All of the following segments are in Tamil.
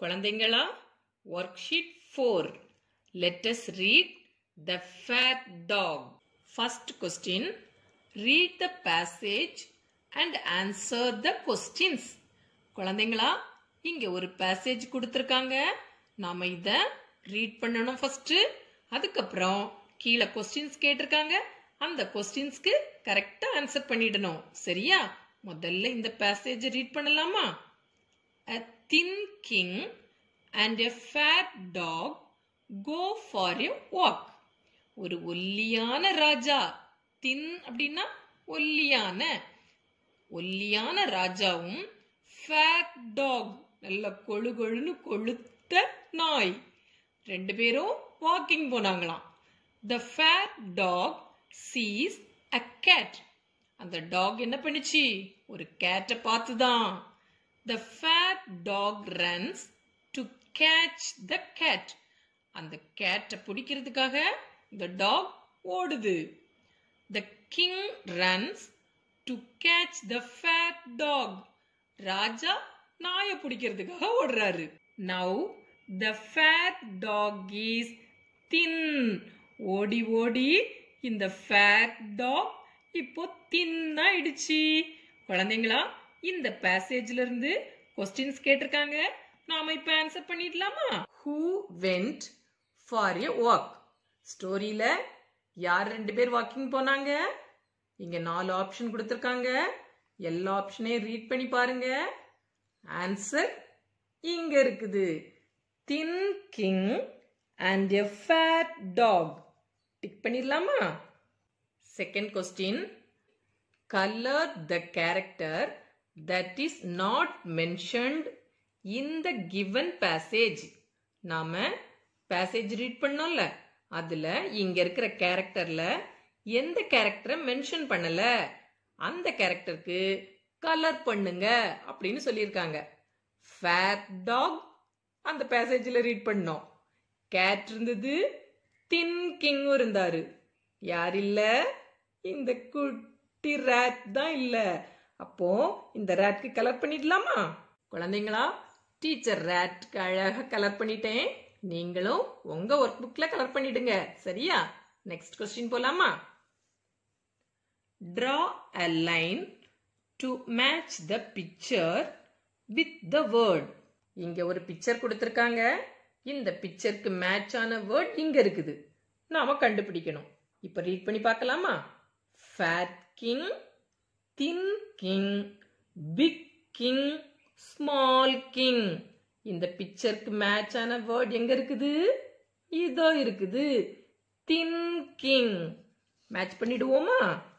குழந்தைங்களா worksheet four let us read the fat dog first question read the passage and answer the questions குழந்தைங்களா இங்க ஒரு பேசேஜ் கொடுத்துருக்காங்க நாம இத ரீட் பண்ணணும் ஃபர்ஸ்ட் அதுக்கப்புறம் கீழே கொஸ்டின்ஸ் கேட்டிருக்காங்க அந்த கொஸ்டின்ஸ்க்கு கரெக்டா ஆன்சர் பண்ணிடணும் சரியா முதல்ல இந்த பேசேஜ் ரீட் பண்ணலாமா A thin king and a fat dog go for a walk. ஒரு ஒல்லியான ராஜா தின் அப்படின்னா ஒல்லியான ஒல்லியான ராஜாவும் ஃபேட் டாக் நல்ல கொழு கொழுன்னு கொழுத்த நாய் ரெண்டு பேரும் வாக்கிங் போனாங்களாம் the fat dog sees a cat அந்த டாக் என்ன பண்ணுச்சு ஒரு கேட்டை பார்த்துதான் the fat dog runs to catch the cat அந்த கேட்டை பிடிக்கிறதுக்காக இந்த டாக் ஓடுது the king runs to catch the fat dog ராஜா நாயை பிடிக்கிறதுக்காக ஓடுறாரு now the fat dog is thin ஓடி ஓடி இந்த ஃபேட் டாக் இப்போ தின்னாயிடுச்சு குழந்தைங்களா இந்த பேசேஜ்ல இருந்து கொஸ்டின்ஸ் கேட்டிருக்காங்க நாம இப்ப ஆன்சர் பண்ணிடலாமா who went for a walk ஸ்டோரியில யார் ரெண்டு பேர் வாக்கிங் போனாங்க இங்க நாலு ஆப்ஷன் கொடுத்துருக்காங்க எல்லா ஆப்ஷனையும் ரீட் பண்ணி பாருங்க ஆன்சர் இங்க இருக்குது thin king and a fat dog tick பண்ணிடலாமா second question colour the character that is not mentioned in the given passage நாம பேசேஜ் ரீட் பண்ணோம்ல அதுல இங்க இருக்கிற கேரக்டர்ல எந்த கேரக்டரை மென்ஷன் பண்ணல அந்த கேரக்டருக்கு கலர் பண்ணுங்க அப்படின்னு சொல்லியிருக்காங்க ஃபேட் டாக் அந்த பேசேஜில் ரீட் பண்ணோம் கேட் இருந்தது தின் கிங்கும் இருந்தாரு யார் இல்ல இந்த குட்டி ரேட் தான் இல்ல அப்போ இந்த ரேட்க்கு கலர் பண்ணிடலாமா குழந்தைங்களா டீச்சர் ரேட்க்கு அழகா கலர் பண்ணிட்டேன் நீங்களும் உங்க ஒர்க் புக்ல கலர் பண்ணிடுங்க சரியா நெக்ஸ்ட் கொஸ்டின் போலாமா draw a line to match the picture with the word இங்க ஒரு பிக்சர் கொடுத்துருக்காங்க இந்த பிக்சருக்கு மேட்ச் ஆன வேர்ட் இங்க இருக்குது நாம கண்டுபிடிக்கணும் இப்ப ரீட் பண்ணி பார்க்கலாமா fat king thin king big king small king இந்த பிக்சருக்கு மேட்ச் ஆன வேர்ட் எங்க இருக்குது இதோ இருக்குது தின் கிங் மேட்ச் பண்ணிடுவோமா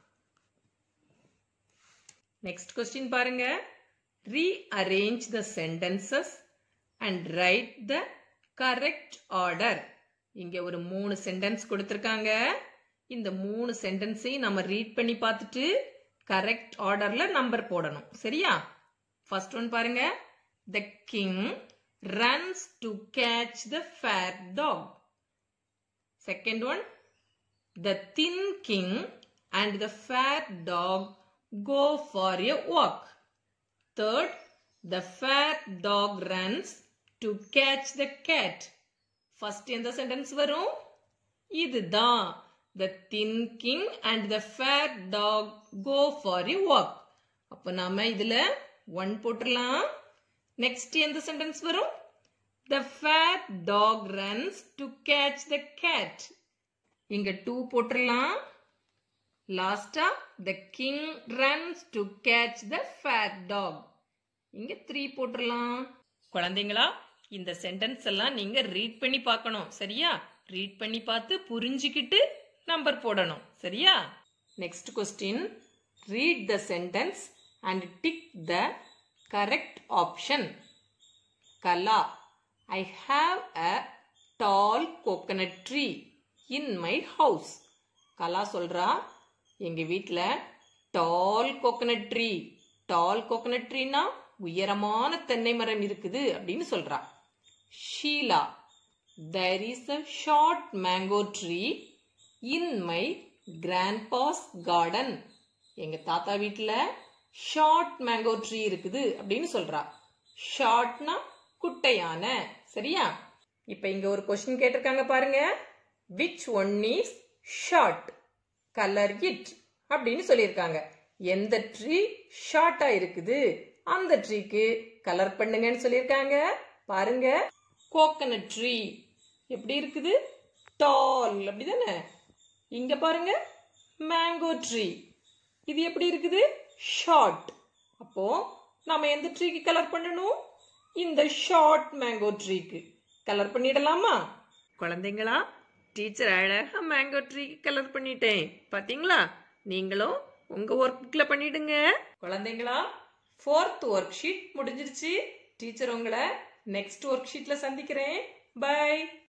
நெக்ஸ்ட் கொஸ்டின் பாருங்க rearrange the sentences and write the correct order இங்க ஒரு மூணு சென்டென்ஸ் கொடுத்திருக்காங்க இந்த மூணு சென்டென்ஸையும் நம்ம ரீட் பண்ணி பார்த்துட்டு கரெக்ட் ஆர்டர்ல நம்பர் போடணும் சரியா ஃபர்ஸ்ட் ஒன் பாருங்க the king runs to catch the fat dog second one the thin king and the fat dog go for a walk. Third, the fat dog runs to catch the cat. First எந்த sentence வரும் இதுதான் the thin king and the fat dog go for a walk. அப்ப நாம இதுல ஒன் போட்டுடலாம் நெக்ஸ்ட் எந்த சென்டென்ஸ் வரும் the fat dog runs to catch the cat. இங்க டூ போட்டுடலாம் லாஸ்டா the king runs to catch the fat dog இங்க த்ரீ போட்டுடலாம் குழந்தைங்களா இந்த சென்டென்ஸ் எல்லாம் நீங்க ரீட் பண்ணி பார்க்கணும் சரியா ரீட் பண்ணி பார்த்து புரிஞ்சுக்கிட்டு நம்பர் போடணும் சரியா next question read the sentence and tick the correct option Kala I have a tall coconut tree in my house Kala சொல்றா எங்க வீட்ல tall coconut tree tall coconut ட்ரீனா உயரமான தென்னை மரம் இருக்குது அப்படின்னு சொல்றா Sheela there is a short mango tree in my grandpa's garden எங்க தாத்தா வீட்ல ஷார்ட் மேங்கோ ட்ரீ இருக்குது அப்படின்னு சொல்றா ஷார்ட்னா குட்டையான சரியா இப்ப இங்க ஒரு கொஸ்டின் கேட்டிருக்காங்க பாருங்க which one is short colour it அப்படின்னு சொல்லியிருக்காங்க எந்த ட்ரீ ஷார்ட்டா இருக்குது அந்த ட்ரீக்கு கலர் பண்ணுங்கன்னு சொல்லியிருக்காங்க பாருங்க கோகனட் ட்ரீ எப்படி இருக்குது டால் அப்படிதானே இங்க பாருங்க மேங்கோ ட்ரீ இது எப்படி இருக்குது ஷார்ட் அப்போ நாம எந்த ட்ரீக்கு கலர் பண்ணணும் இந்த ஷார்ட் மேங்கோ ட்ரீக்கு கலர் பண்ணிடலாமா குழந்தைங்களா டீச்சர் அழகா மேங்கோ ட்ரீக்கு கலர் பண்ணிட்டேன் பாத்தீங்களா நீங்களும் உங்க ஒர்க் புக்ல பண்ணிடுங்க குழந்தைங்களா ஃபோர்த் ஒர்க் ஷீட் முடிஞ்சிருச்சு டீச்சர் உங்களை நெக்ஸ்ட் ஒர்க் ஷீட்ல சந்திக்கிறேன் பை